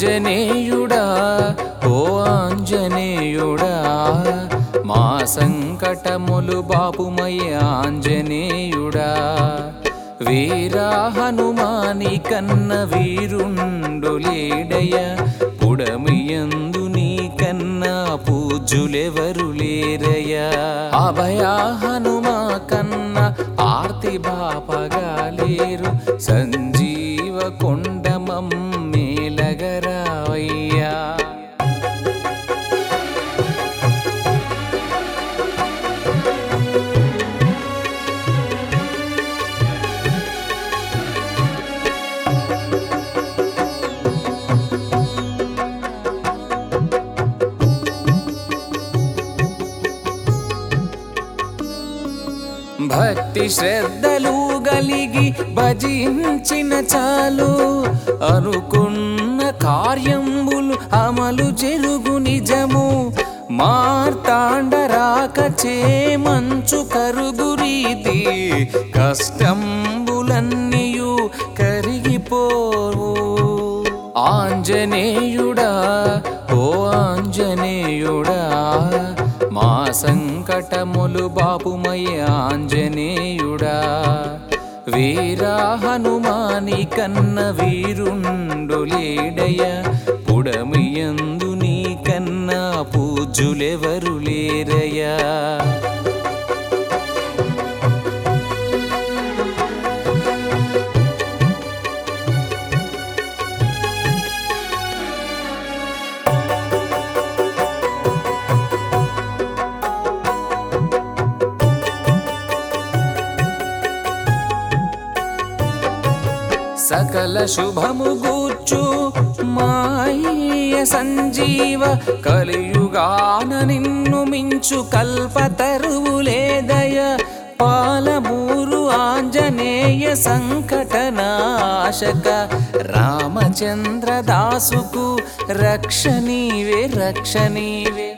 ఆంజనేయుడా ఓ ఆంజనేయుడా మా సంకటములు బాపుమయ్య ఆంజనేయుడా వీరా హనుమాని కన్న వీరుండు లేడయ పుడమియందు నీ కన్నా పూజులెవరు లేరయ్యా అభయా హనుమా కన్న ఆర్తి బాపగా లేరు సంజీవ కొండమం మేలగరావయ్యా భక్తి శ్రద్ధలు గలిగి భజించిన చాలు అనుకున్న కార్యంబులు అమలు జరుగు నిజము మార్తాండ రాక మంచు కరుగు రీతి కష్టంబులన్నీయు కరిగిపోవు ఆంజనేయుడా ఓ ఆంజనేయుడా మా సంకటములు బాపుమయ్య ఆంజనేయుడా వీరా హనుమాని కన్న వీరుండు లేడయ పుడమియందు నీ కన్నా పూజులెవరు లేరయ్యా సకల శుభము గూర్చు మాయ సంజీవ కలియుగాన నిన్ను మించు కల్పతరువు లేదయ పాలమూరు ఆంజనేయ సంకటనాశక రామచంద్ర దాసుకు రక్ష నీవే రక్ష నీవే